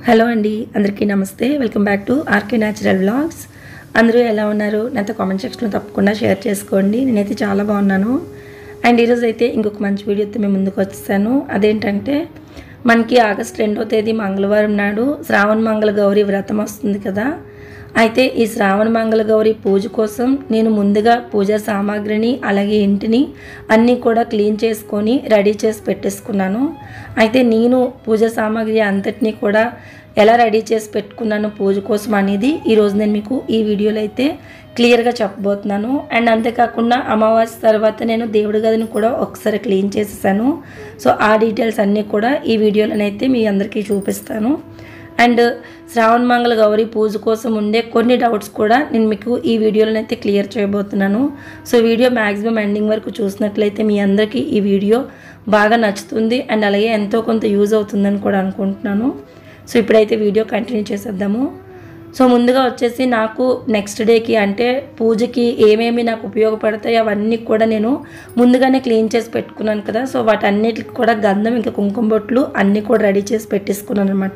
hello అండి అందరికీ నమస్తే welcome back to RK natural vlogs అందరూ ఎలా ఉన్నారు నాతో కామెంట్ సెక్షన్లో తప్పకుండా షేర్ చేసుకోండి నేనైతే చాలా బాగున్నాను అండ్ ఈరోజు అయితే ఇంకొక మంచి వీడియోతో మేము ముందుకు వచ్చేసాను అదేంటంటే మనకి ఆగస్ట్ రెండో తేదీ మంగళవారం నాడు శ్రావణ మంగళ గౌరీ వ్రతం వస్తుంది కదా అయితే ఈ శ్రావణ మంగళ గౌరి పూజ కోసం నేను ముందుగా పూజా సామాగ్రిని అలాగే ఇంటిని అన్నీ కూడా క్లీన్ చేసుకొని రెడీ చేసి పెట్టేసుకున్నాను అయితే నేను పూజా సామాగ్రి అంతటినీ కూడా ఎలా రెడీ చేసి పెట్టుకున్నాను పూజ కోసం అనేది ఈరోజు నేను మీకు ఈ వీడియోలో అయితే క్లియర్గా చెప్పబోతున్నాను అండ్ అంతేకాకుండా అమావాస్య తర్వాత నేను దేవుడి గదిని కూడా ఒకసారి క్లీన్ చేసేసాను సో ఆ డీటెయిల్స్ అన్నీ కూడా ఈ వీడియోలోనైతే మీ అందరికీ చూపిస్తాను అండ్ శ్రావణ మంగళ గౌరీ పూజ కోసం ఉండే కొన్ని డౌట్స్ కూడా నేను మీకు ఈ వీడియోలో అయితే క్లియర్ చేయబోతున్నాను సో వీడియో మ్యాక్సిమం ఎండింగ్ వరకు చూసినట్లయితే మీ అందరికీ ఈ వీడియో బాగా నచ్చుతుంది అండ్ అలాగే ఎంతో కొంత యూజ్ అవుతుందని కూడా అనుకుంటున్నాను సో ఇప్పుడైతే వీడియో కంటిన్యూ చేసేద్దాము సో ముందుగా వచ్చేసి నాకు నెక్స్ట్ డేకి అంటే పూజకి ఏమేమి నాకు ఉపయోగపడతాయి అవన్నీ కూడా నేను ముందుగానే క్లీన్ చేసి పెట్టుకున్నాను కదా సో వాటన్నిటికి కూడా గంధం ఇంకా కుంకుమ బొట్లు అన్నీ కూడా రెడీ చేసి పెట్టేసుకున్నాను అనమాట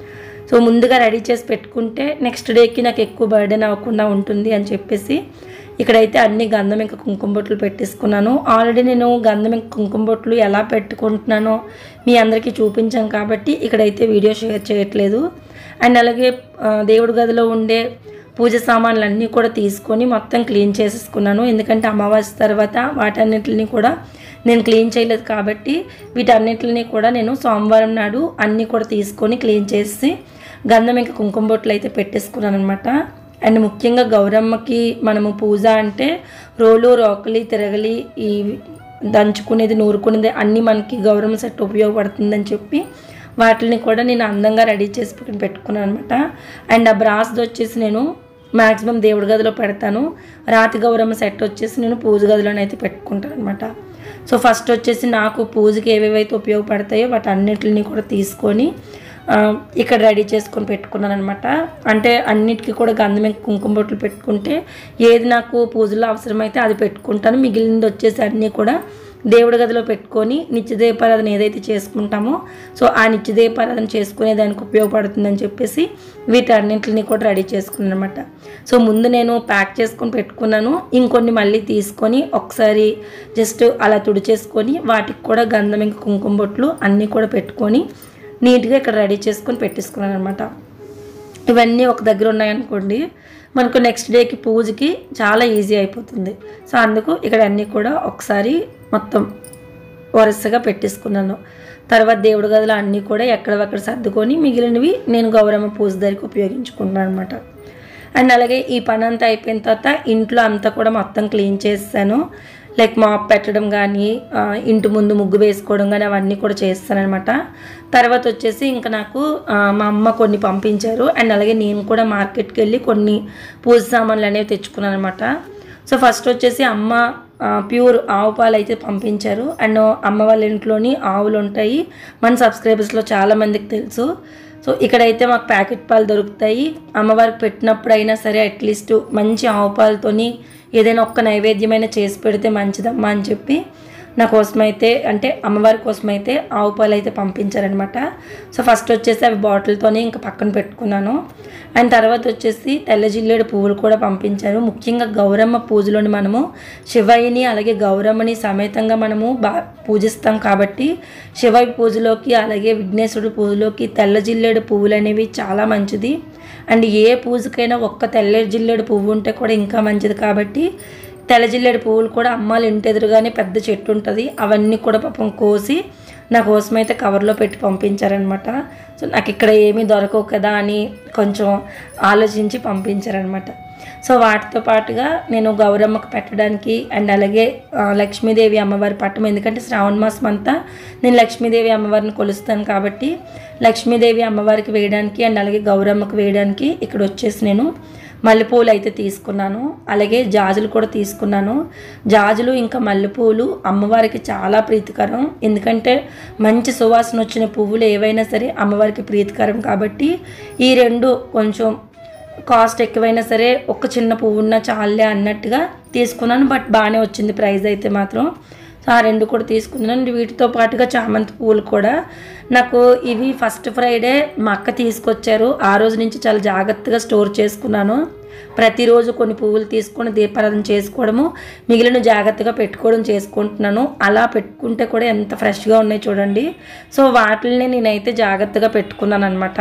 సో ముందుగా రెడీ చేసి పెట్టుకుంటే నెక్స్ట్ డేకి నాకు ఎక్కువ బర్డెన్ అవ్వకుండా ఉంటుంది అని చెప్పేసి ఇక్కడైతే అన్ని గంధం ఇంకా కుంకుమ బొట్లు పెట్టేసుకున్నాను ఆల్రెడీ నేను గంధం ఇంకా కుంకుమ బొట్లు ఎలా పెట్టుకుంటున్నానో మీ అందరికీ చూపించాను కాబట్టి ఇక్కడైతే వీడియో షేర్ చేయట్లేదు అండ్ అలాగే ఆ, దేవుడి గదిలో ఉండే పూజ సామాన్లు అన్నీ కూడా తీసుకొని మొత్తం క్లీన్ చేసేసుకున్నాను ఎందుకంటే అమావాస్య తర్వాత వాటన్నిటిని కూడా నేను క్లీన్ చేయలేదు కాబట్టి వీటన్నిటిని కూడా నేను సోమవారం నాడు అన్నీ కూడా తీసుకొని క్లీన్ చేసి గంధం ఇంకా కుంకుమ బొట్లు అయితే పెట్టేసుకున్నాను అనమాట అండ్ ముఖ్యంగా గౌరమ్మకి మనము పూజ అంటే రోలు రోకలి తిరగలి ఈ దంచుకునేది నూరుకునేది అన్నీ మనకి గౌరమ్మ సెట్ ఉపయోగపడుతుందని చెప్పి వాటిని కూడా నేను అందంగా రెడీ చేసి పెట్టుకుని పెట్టుకున్నాను అనమాట అండ్ ఆ బ్రాస్ది వచ్చేసి నేను మ్యాక్సిమం దేవుడి గదిలో పెడతాను రాతి గౌరమ్మ సెట్ వచ్చేసి నేను పూజ గదిలోనైతే పెట్టుకుంటాను అనమాట సో ఫస్ట్ వచ్చేసి నాకు పూజకి ఏవేవైతే ఉపయోగపడతాయో వాటి అన్నిటిని కూడా తీసుకొని ఆ, ఇక్కడ రెడీ చేసుకొని పెట్టుకున్నాను అనమాట అంటే అన్నిటికీ కూడా గంధం ఇంకా కుంకుమ బొట్లు పెట్టుకుంటే ఏది నాకు పూజలో అవసరమైతే అది పెట్టుకుంటాను మిగిలినది వచ్చేసి అన్నీ కూడా దేవుడి గదిలో పెట్టుకొని నిత్య దీపారాధన ఏదైతే చేసుకుంటామో సో ఆ నిత్య దీపారాధన చేసుకునే దానికి ఉపయోగపడుతుందని చెప్పేసి వీటన్నింటిని కూడా రెడీ చేసుకున్నాను అనమాట సో ముందు నేను ప్యాక్ చేసుకొని పెట్టుకున్నాను ఇంకొన్ని మళ్ళీ తీసుకొని ఒకసారి జస్ట్ అలా తుడిచేసుకొని వాటికి కూడా గంధం ఇంకా కుంకుమ బొట్లు అన్నీ కూడా పెట్టుకొని నీట్గా ఇక్కడ రెడీ చేసుకొని పెట్టేసుకున్నాను అనమాట ఇవన్నీ ఒక దగ్గర ఉన్నాయనుకోండి మనకు నెక్స్ట్ డేకి పూజకి చాలా ఈజీ అయిపోతుంది సో అందుకు ఇక్కడ అన్నీ కూడా ఒకసారి మొత్తం వరుసగా పెట్టేసుకున్నాను తర్వాత దేవుడి గదిలో అన్నీ కూడా ఎక్కడవక్కడ సర్దుకొని మిగిలినవి నేను గౌరమ్మ పూజ దగ్గరికి ఉపయోగించుకుంటున్నాను అనమాట అండ్ అలాగే ఈ పని అంతా అయిపోయిన తర్వాత ఇంట్లో అంతా కూడా మొత్తం క్లీన్ చేస్తాను లైక్ మాప్ పెట్టడం కానీ ఆ, ఇంటి ముందు ముగ్గు వేసుకోవడం కానీ అవన్నీ కూడా చేస్తానన్నమాట తర్వాత వచ్చేసి ఇంకా నాకు ఆ, మా అమ్మ కొన్ని పంపించారు అండ్ అలాగే నేను కూడా మార్కెట్కి వెళ్ళి కొన్ని పూజ సామాన్లు అనేవి తెచ్చుకున్నాను అనమాట సో ఫస్ట్ వచ్చేసి అమ్మ ఆ, ప్యూర్ ఆవు పాలు అయితే పంపించారు అండ్ అమ్మ వాళ్ళ ఇంట్లోని ఆవులు ఉంటాయి మన సబ్స్క్రైబర్స్లో చాలామందికి తెలుసు సో ఇక్కడైతే మాకు ప్యాకెట్ పాలు దొరుకుతాయి అమ్మవారికి పెట్టినప్పుడు అయినా సరే అట్లీస్ట్ మంచి ఆవు పాలతోని ఏదైనా ఒక్క నైవేద్యమైనా చేసి పెడితే మంచిదమ్మా అని చెప్పి నా కోసమైతే అంటే అమ్మవారి కోసమైతే ఆవు పాలు అయితే పంపించారనమాట సో ఫస్ట్ వచ్చేసి అవి బాటిల్తోనే ఇంకా పక్కన పెట్టుకున్నాను అండ్ తర్వాత వచ్చేసి తెల్ల జిల్లేడు పువ్వులు కూడా పంపించారు ముఖ్యంగా గౌరమ్మ పూజలోని మనము శివయ్యని అలాగే గౌరమ్మని సమేతంగా మనము బా పూజిస్తాం కాబట్టి శివయ్య పూజలోకి అలాగే విఘ్నేశ్వరుడు పూజలోకి తెల్ల జిల్లేడు పువ్వులు అనేవి చాలా మంచిది అండ్ ఏ పూజకైనా ఒక్క తెల్ల జిల్లేడు పువ్వు ఉంటే కూడా ఇంకా మంచిది కాబట్టి తెల్ల జిల్లేడు పువ్వులు కూడా అమ్మాలు ఇంటి ఎదురుగానే పెద్ద చెట్టు ఉంటుంది అవన్నీ కూడా పాపం కోసి నా కోసం అయితే కవర్లో పెట్టి పంపించారనమాట సో నాకు ఇక్కడ ఏమీ దొరకవు కదా అని కొంచెం ఆలోచించి పంపించారనమాట సో వాటితో పాటుగా నేను గౌరమ్మకు పెట్టడానికి అండ్ అలాగే ఆ, లక్ష్మీదేవి అమ్మవారి పట్టం ఎందుకంటే శ్రావణ మాసం అంతా నేను లక్ష్మీదేవి అమ్మవారిని కొలుస్తాను కాబట్టి లక్ష్మీదేవి అమ్మవారికి వేయడానికి అండ్ అలాగే గౌరమ్మకు వేయడానికి ఇక్కడ వచ్చేసి నేను మల్లెపూలు అయితే తీసుకున్నాను అలాగే జాజులు కూడా తీసుకున్నాను జాజులు ఇంకా మల్లెపూలు అమ్మవారికి చాలా ప్రీతికరం ఎందుకంటే మంచి సువాసన వచ్చిన పువ్వులు ఏవైనా సరే అమ్మవారికి ప్రీతికరం కాబట్టి ఈ రెండు కొంచెం కాస్ట్ ఎక్కువైనా సరే ఒక చిన్న పువ్వు ఉన్న చాలే అన్నట్టుగా తీసుకున్నాను బట్ బాగానే వచ్చింది ప్రైస్ అయితే మాత్రం సో ఆ రెండు కూడా తీసుకున్నాను అండ్ వీటితో పాటుగా చామంతి పువ్వులు కూడా నాకు ఇవి ఫస్ట్ ఫ్రైడే మా అక్క తీసుకొచ్చారు ఆ రోజు నుంచి చాలా జాగ్రత్తగా స్టోర్ చేసుకున్నాను ప్రతిరోజు కొన్ని పువ్వులు తీసుకొని దీపారాధన చేసుకోవడము మిగిలిన జాగ్రత్తగా పెట్టుకోవడం చేసుకుంటున్నాను అలా పెట్టుకుంటే కూడా ఎంత ఫ్రెష్గా ఉన్నాయి చూడండి సో వాటిని నేనైతే జాగ్రత్తగా పెట్టుకున్నాను అనమాట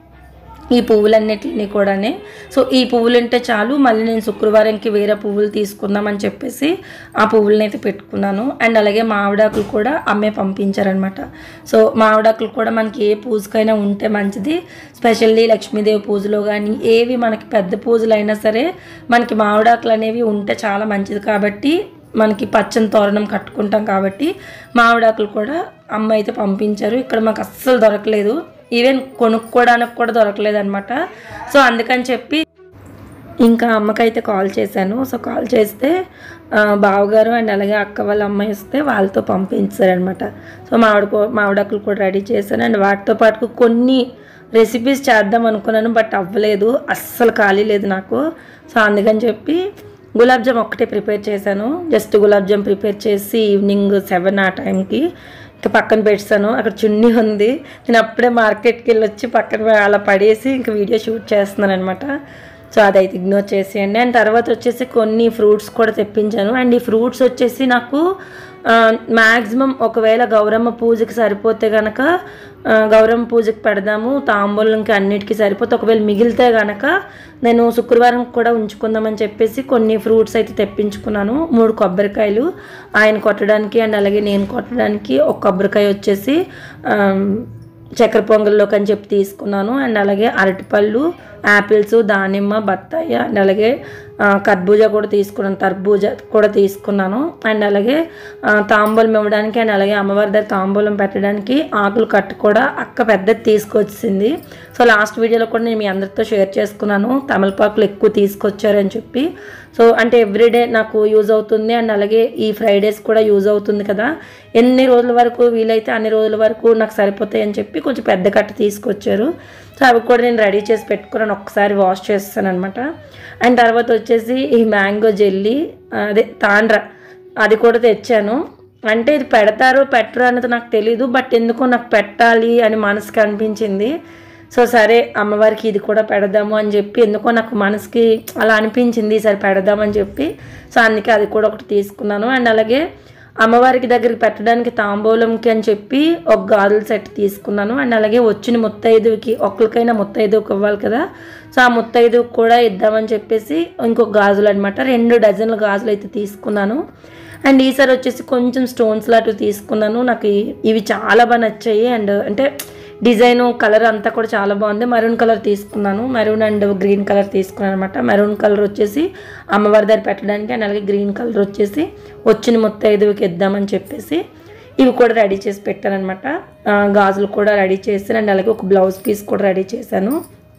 ఈ పువ్వులన్నిటిని కూడానే సో ఈ పువ్వులు ఉంటే చాలు మళ్ళీ నేను శుక్రవారంకి వేరే పువ్వులు తీసుకుందామని చెప్పేసి ఆ పువ్వులని అయితే పెట్టుకున్నాను అండ్ అలాగే మామిడాకులు కూడా అమ్మే పంపించారనమాట సో మామిడాకులు కూడా మనకి ఏ పూజకైనా ఉంటే మంచిది స్పెషల్లీ లక్ష్మీదేవి పూజలో కానీ ఏవి మనకి పెద్ద పూజలు అయినా సరే మనకి మామిడాకులు అనేవి ఉంటే చాలా మంచిది కాబట్టి మనకి పచ్చని తోరణం కట్టుకుంటాం కాబట్టి మామిడాకులు కూడా అమ్మ అయితే పంపించారు ఇక్కడ మాకు అస్సలు దొరకలేదు ఈవెన్ కొనుక్కోవడానికి కూడా దొరకలేదు అనమాట సో అందుకని చెప్పి ఇంకా అమ్మకైతే కాల్ చేశాను సో కాల్ చేస్తే ఆ, బావగారు అండ్ అలాగే అక్క వాళ్ళ అమ్మాయి వస్తే వాళ్ళతో పంపించారనమాట సో మామిడి కూ- మామిడాకులు కూడా రెడీ చేశాను అండ్ వాటితో పాటు కొన్ని రెసిపీస్ చేద్దాం అనుకున్నాను బట్ అవ్వలేదు అస్సలు ఖాళీ లేదు నాకు సో అందుకని చెప్పి గులాబ్ జామ్ ఒక్కటే ప్రిపేర్ చేశాను జస్ట్ గులాబ్ జామ్ ప్రిపేర్ చేసి ఈవినింగ్ సెవెన్ ఆ టైంకి ఇంకా పక్కన పెట్టాను అక్కడ చున్నీ ఉంది నేను అప్పుడే మార్కెట్కి వెళ్ళి వచ్చి పక్కన అలా పడేసి ఇంకా వీడియో షూట్ చేస్తున్నాను అనమాట సో అదైతే ఇగ్నోర్ చేసేయండి అండ్ తర్వాత వచ్చేసి కొన్ని ఫ్రూట్స్ కూడా తెప్పించాను అండ్ ఈ ఫ్రూట్స్ వచ్చేసి నాకు మ్యాక్సిమం ఒకవేళ గౌరమ్మ పూజకి సరిపోతే కనుక గౌరమ్మ పూజకి పెడదాము తాంబూలంకి అన్నిటికీ సరిపోతే ఒకవేళ మిగిలితే కనుక నేను శుక్రవారం కూడా ఉంచుకుందామని చెప్పేసి కొన్ని ఫ్రూట్స్ అయితే తెప్పించుకున్నాను మూడు కొబ్బరికాయలు ఆయన కొట్టడానికి అండ్ అలాగే నేను కొట్టడానికి ఒక కొబ్బరికాయ వచ్చేసి ఆమ్, చక్కెర పొంగల్లోకి అని చెప్పి తీసుకున్నాను అండ్ అలాగే అరటిపళ్ళు యాపిల్స్ దానిమ్మ బత్తాయి అండ్ అలాగే ఆ, కర్బూజా కూడా తీసుకున్నాను తర్బూజా కూడా తీసుకున్నాను అండ్ అలాగే ఆ, తాంబూలం ఇవ్వడానికి అండ్ అలాగే అమ్మవారి దగ్గర తాంబూలం పెట్టడానికి ఆకులు కట్టు కూడా అక్క పెద్దది తీసుకొచ్చింది సో లాస్ట్ వీడియోలో కూడా నేను మీ అందరితో షేర్ చేసుకున్నాను తమలపాకులు ఎక్కువ తీసుకొచ్చారని చెప్పి సో అంటే ఎవ్రీడే నాకు యూజ్ అవుతుంది అండ్ అలాగే ఈ ఫ్రైడేస్ కూడా యూజ్ అవుతుంది కదా ఎన్ని రోజుల వరకు వీలైతే అన్ని రోజుల వరకు నాకు సరిపోతాయి అని చెప్పి కొంచెం పెద్ద కట్ట తీసుకొచ్చారు సో అవి కూడా నేను రెడీ చేసి పెట్టుకున్నాను ఒకసారి వాష్ చేస్తాను అనమాట అండ్ తర్వాత వచ్చేసి ఈ మ్యాంగో జెల్లీ అదే తాండ్ర అది కూడా తెచ్చాను అంటే ఇది పెడతారో పెట్టరు అనేది నాకు తెలీదు బట్ ఎందుకో నాకు పెట్టాలి అని మనసుకి అనిపించింది సో సరే అమ్మవారికి ఇది కూడా పెడదాము అని చెప్పి ఎందుకో నాకు మనసుకి అలా అనిపించింది సరే పెడదామని చెప్పి సో అందుకే అది కూడా ఒకటి తీసుకున్నాను అండ్ అలాగే అమ్మవారికి దగ్గరికి పెట్టడానికి తాంబూలంకి అని చెప్పి ఒక గాజుల సెట్ తీసుకున్నాను అండ్ అలాగే వచ్చిన ముత్తైదువుకి ఒక్కరికైనా ముత్తైదువుకి ఇవ్వాలి కదా సో ఆ ముత్తైదువుకి కూడా ఇద్దామని చెప్పేసి ఇంకొక గాజులు అనమాట రెండు డజన్ల గాజులు అయితే తీసుకున్నాను అండ్ ఈసారి వచ్చేసి కొంచెం స్టోన్స్ లాంటివి తీసుకున్నాను నాకు ఈ- ఇవి చాలా బాగా నచ్చాయి అండ్ అంటే డిజైన్ కలర్ అంతా కూడా చాలా బాగుంది మెరూన్ కలర్ తీసుకున్నాను మెరూన్ అండ్ గ్రీన్ కలర్ తీసుకున్నాను అనమాట మెరూన్ కలర్ వచ్చేసి అమ్మవారి దగ్గర పెట్టడానికి అండ్ అలాగే గ్రీన్ కలర్ వచ్చేసి వచ్చిన ముత్తైదువుకి ఇద్దామని చెప్పేసి ఇవి కూడా రెడీ చేసి పెట్టానమాట గాజులు కూడా రెడీ చేసి అండ్ అలాగే ఒక బ్లౌజ్ పీస్ కూడా రెడీ చేశాను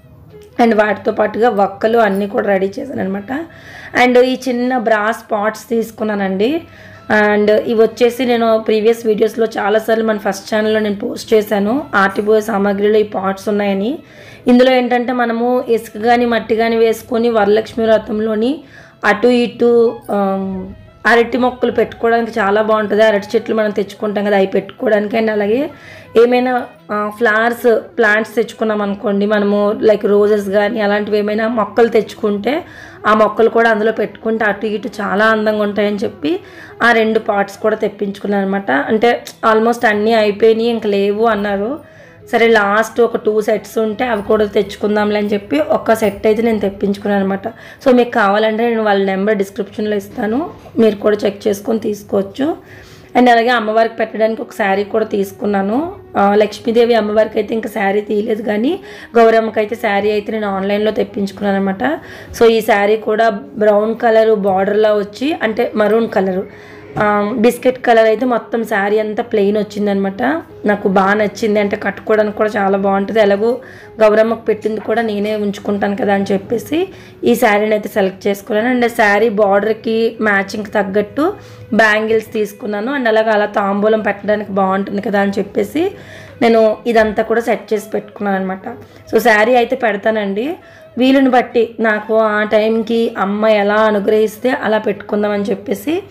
అండ్ వాటితో పాటుగా వక్కలు అన్నీ కూడా రెడీ చేశాను అనమాట అండ్ ఈ చిన్న బ్రాస్ పాట్స్ తీసుకున్నానండి అండ్ ఇవి వచ్చేసి నేను ప్రీవియస్ వీడియోస్లో చాలాసార్లు మన ఫస్ట్ ఛానల్లో నేను పోస్ట్ చేశాను ఆర్టిపోయే సామాగ్రిలో ఈ పాట్స్ ఉన్నాయని ఇందులో ఏంటంటే మనము ఇసుక కానీ మట్టి కానీ వేసుకొని వరలక్ష్మి వ్రతంలోని అటు ఇటు ఆమ్, అరటి మొక్కలు పెట్టుకోవడానికి చాలా బాగుంటుంది అరటి చెట్లు మనం తెచ్చుకుంటాం కదా అవి పెట్టుకోవడానికి అండ్ అలాగే ఏమైనా ఫ్లవర్స్ ప్లాంట్స్ తెచ్చుకున్నాం అనుకోండి మనము లైక్ రోజెస్ కానీ అలాంటివి ఏమైనా మొక్కలు తెచ్చుకుంటే ఆ మొక్కలు కూడా అందులో పెట్టుకుంటే అటు ఇటు చాలా అందంగా ఉంటాయని చెప్పి ఆ రెండు పార్ట్స్ కూడా తెప్పించుకున్నాను అనమాట అంటే ఆల్మోస్ట్ అన్నీ అయిపోయినాయి ఇంక లేవు అన్నారు సరే లాస్ట్ ఒక టూ సెట్స్ ఉంటే అవి కూడా తెచ్చుకుందాంలే అని చెప్పి ఒక సెట్ అయితే నేను తెప్పించుకున్నాను అనమాట సో మీకు కావాలంటే నేను వాళ్ళ నెంబర్ డిస్క్రిప్షన్లో ఇస్తాను మీరు కూడా చెక్ చేసుకొని తీసుకోవచ్చు అండ్ అలాగే అమ్మవారికి పెట్టడానికి ఒక శారీ కూడా తీసుకున్నాను ఆ, లక్ష్మీదేవి అమ్మవారికి అయితే ఇంకా శారీ తీయలేదు కానీ గౌరమ్మకి అయితే శారీ అయితే నేను ఆన్లైన్లో తెప్పించుకున్నాను అనమాట సో ఈ శారీ కూడా బ్రౌన్ కలర్ బార్డర్లా వచ్చి అంటే మరూన్ కలరు బిస్కెట్ కలర్ అయితే మొత్తం శారీ అంతా ప్లెయిన్ వచ్చిందనమాట నాకు బాగా నచ్చింది అంటే కట్టుకోవడానికి కూడా చాలా బాగుంటుంది ఎలాగో గౌరమ్మకు పెట్టింది కూడా నేనే ఉంచుకుంటాను కదా అని చెప్పేసి ఈ శారీని అయితే సెలెక్ట్ చేసుకున్నాను అండ్ శారీ బార్డర్కి మ్యాచింగ్కి తగ్గట్టు బ్యాంగిల్స్ తీసుకున్నాను అండ్ అలాగే అలా తాంబూలం పెట్టడానికి బాగుంటుంది కదా అని చెప్పేసి నేను ఇదంతా కూడా సెట్ చేసి పెట్టుకున్నాను అనమాట సో శారీ అయితే పెడతానండి వీలుని బట్టి నాకు ఆ టైంకి అమ్మ ఎలా అనుగ్రహిస్తే అలా పెట్టుకుందామని చెప్పేసి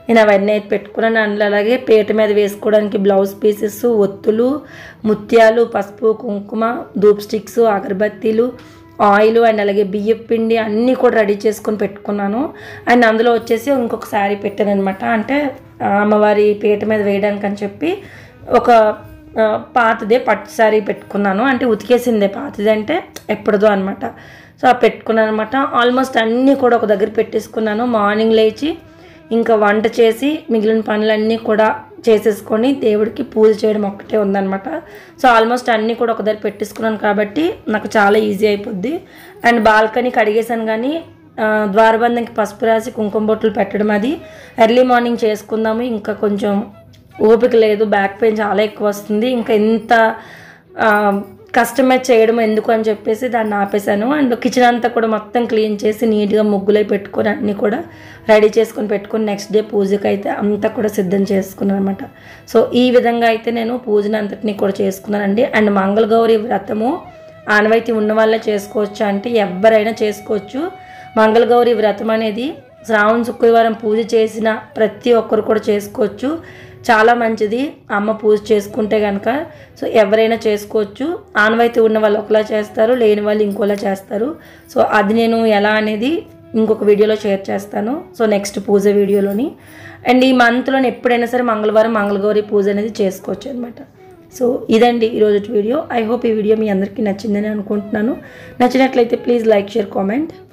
నేను అవన్నీ అయితే పెట్టుకున్నాను అండ్ అలాగే పీట మీద వేసుకోవడానికి బ్లౌజ్ పీసెస్ ఒత్తులు ముత్యాలు పసుపు కుంకుమ ధూప్ స్టిక్స్ అగరబత్తీలు ఆయిల్ అండ్ అలాగే బియ్యం పిండి అన్నీ కూడా రెడీ చేసుకొని పెట్టుకున్నాను అండ్ అందులో వచ్చేసి ఇంకొక శారీ పెట్టాను అనమాట అంటే ఆ, అమ్మవారి పీట మీద వేయడానికి అని చెప్పి ఒక ఆ, పాతదే పట్టు శారీ పెట్టుకున్నాను అంటే ఉతికేసిందే పాతది అంటే ఎప్పుడుదో అనమాట సో ఆ పెట్టుకున్నాను అనమాట ఆల్మోస్ట్ అన్నీ కూడా ఒక దగ్గర పెట్టేసుకున్నాను మార్నింగ్ లేచి ఇంకా వంట చేసి మిగిలిన పనులన్నీ కూడా చేసేసుకొని దేవుడికి పూజ చేయడం ఒక్కటే ఉందన్నమాట సో ఆల్మోస్ట్ అన్నీ కూడా ఒక దగ్గర పెట్టేసుకున్నాను కాబట్టి నాకు చాలా ఈజీ అయిపోద్ది అండ్ బాల్కనీ కడిగేసాను కానీ ఆ, ద్వారబంధంకి పసుపు రాసి కుంకుమ బొట్లు పెట్టడం అది ఎర్లీ మార్నింగ్ చేసుకుందాము ఇంకా కొంచెం ఓపిక లేదు బ్యాక్ పెయిన్ చాలా ఎక్కువ వస్తుంది ఇంకా ఇంత కస్టమైజ్ చేయడం ఎందుకు అని చెప్పేసి దాన్ని ఆపేశాను అండ్ కిచెన్ అంతా కూడా మొత్తం క్లీన్ చేసి నీట్గా ముగ్గులై పెట్టుకొని అన్నీ కూడా రెడీ చేసుకొని పెట్టుకొని నెక్స్ట్ డే పూజకి అయితే అంతా కూడా సిద్ధం చేసుకున్నాను అనమాట సో ఈ విధంగా అయితే నేను పూజను అంతటినీ కూడా చేసుకున్నానండి అండ్ మంగళగౌరి వ్రతము ఆనవాయితీ ఉన్న వాళ్ళే చేసుకోవచ్చు అంటే ఎవరైనా చేసుకోవచ్చు మంగళగౌరి వ్రతం అనేది శ్రావణ శుక్రవారం పూజ చేసిన ప్రతి ఒక్కరు కూడా చేసుకోవచ్చు చాలా మంచిది అమ్మ పూజ చేసుకుంటే కనుక సో ఎవరైనా చేసుకోవచ్చు ఆనవాయితీ ఉన్న వాళ్ళు ఒకలా చేస్తారు లేని వాళ్ళు ఇంకోలా చేస్తారు సో అది నేను ఎలా అనేది ఇంకొక వీడియోలో షేర్ చేస్తాను సో నెక్స్ట్ పూజ వీడియోలోని అండ్ ఈ మంత్లో ఎప్పుడైనా సరే మంగళవారం మంగళగౌరి పూజ అనేది చేసుకోవచ్చు అనమాట సో ఇదండి ఈరోజు వీడియో ఐ హోప్ ఈ వీడియో మీ అందరికీ నచ్చిందని అనుకుంటున్నాను నచ్చినట్లయితే ప్లీజ్ లైక్ షేర్ కామెంట్